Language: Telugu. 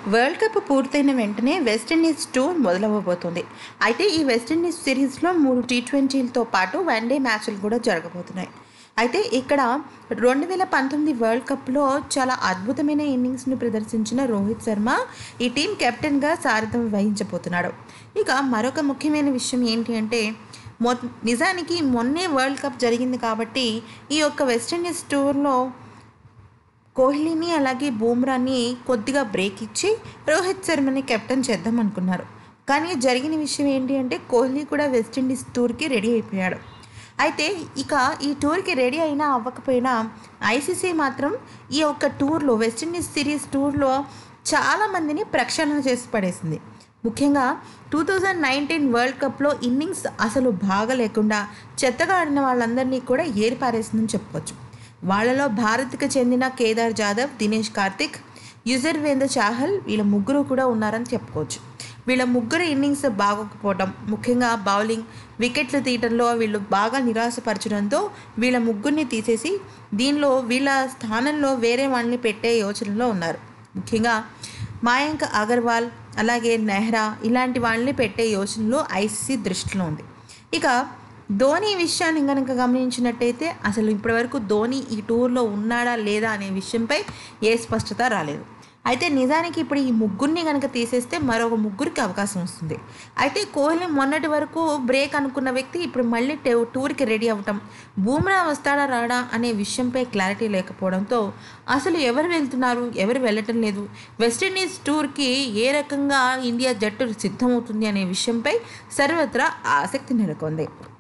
వరల్డ్ కప్ పూర్తయిన వెంటనే వెస్టిండీస్ టూర్ మొదలవ్వబోతుంది అయితే ఈ వెస్టిండీస్ సిరీస్లో మూడు టీ ట్వంటీలతో పాటు వన్డే మ్యాచ్లు కూడా జరగబోతున్నాయి అయితే ఇక్కడ రెండు వేల పంతొమ్మిది వరల్డ్ కప్లో చాలా అద్భుతమైన ఇన్నింగ్స్ను ప్రదర్శించిన రోహిత్ శర్మ ఈ టీం కెప్టెన్గా సారథ్యం వహించబోతున్నాడు ఇక మరొక ముఖ్యమైన విషయం ఏంటి అంటే మొ నిజానికి మొన్నే వరల్డ్ కప్ జరిగింది కాబట్టి ఈ యొక్క వెస్టిండీస్ టూర్లో కోహ్లీని అలాగే బూమ్రాని కొద్దిగా బ్రేక్ ఇచ్చి రోహిత్ శర్మని కెప్టెన్ చేద్దాం అనుకున్నారు కానీ జరిగిన విషయం ఏంటి అంటే కోహ్లీ కూడా వెస్టిండీస్ టూర్కి రెడీ అయిపోయాడు అయితే ఇక ఈ టూర్కి రెడీ అయినా అవ్వకపోయినా ఐసీసీ మాత్రం ఈ యొక్క టూర్లో వెస్టిండీస్ సిరీస్ టూర్లో చాలామందిని ప్రక్షాళన చేసి పడేసింది ముఖ్యంగా టూ థౌజండ్ నైన్టీన్ వరల్డ్ కప్లో ఇన్నింగ్స్ అసలు బాగా లేకుండా చెత్తగా ఆడిన వాళ్ళందరినీ కూడా ఏరిపారేసిందని చెప్పుకోవచ్చు వాళ్ళలో భారత్కి చెందిన కేదార్ జాదవ్ దినేష్ కార్తిక్ యుజర్వేంద్ర చాహల్ వీళ్ళ ముగ్గురు కూడా ఉన్నారని చెప్పుకోవచ్చు వీళ్ళ ముగ్గురు ఇన్నింగ్స్ బాగోకపోవడం ముఖ్యంగా బౌలింగ్ వికెట్లు తీయటంలో వీళ్ళు బాగా నిరాశపరచడంతో వీళ్ళ ముగ్గురిని తీసేసి దీనిలో వీళ్ళ స్థానంలో వేరే వాళ్ళని పెట్టే యోచనలో ఉన్నారు ముఖ్యంగా మాయాంక్ అగర్వాల్ అలాగే నెహ్రా ఇలాంటి వాళ్ళని పెట్టే యోచనలో ఐసీసీ దృష్టిలో ఉంది ఇక ధోని విషయాన్ని కనుక గమనించినట్టయితే అసలు ఇప్పటివరకు ధోని ఈ టూర్లో ఉన్నాడా లేదా అనే విషయంపై ఏ స్పష్టత రాలేదు అయితే నిజానికి ఇప్పుడు ఈ ముగ్గురిని కనుక తీసేస్తే మరొక ముగ్గురికి అవకాశం వస్తుంది అయితే కోహ్లీ మొన్నటి వరకు బ్రేక్ అనుకున్న వ్యక్తి ఇప్పుడు మళ్ళీ టూర్కి రెడీ అవ్వటం బూమ్రా వస్తాడా రాడా అనే విషయంపై క్లారిటీ లేకపోవడంతో అసలు ఎవరు వెళ్తున్నారు ఎవరు వెళ్ళటం లేదు వెస్టిండీస్ టూర్కి ఏ రకంగా ఇండియా జట్టు సిద్ధమవుతుంది అనే విషయంపై సర్వత్రా ఆసక్తి నెలకొంది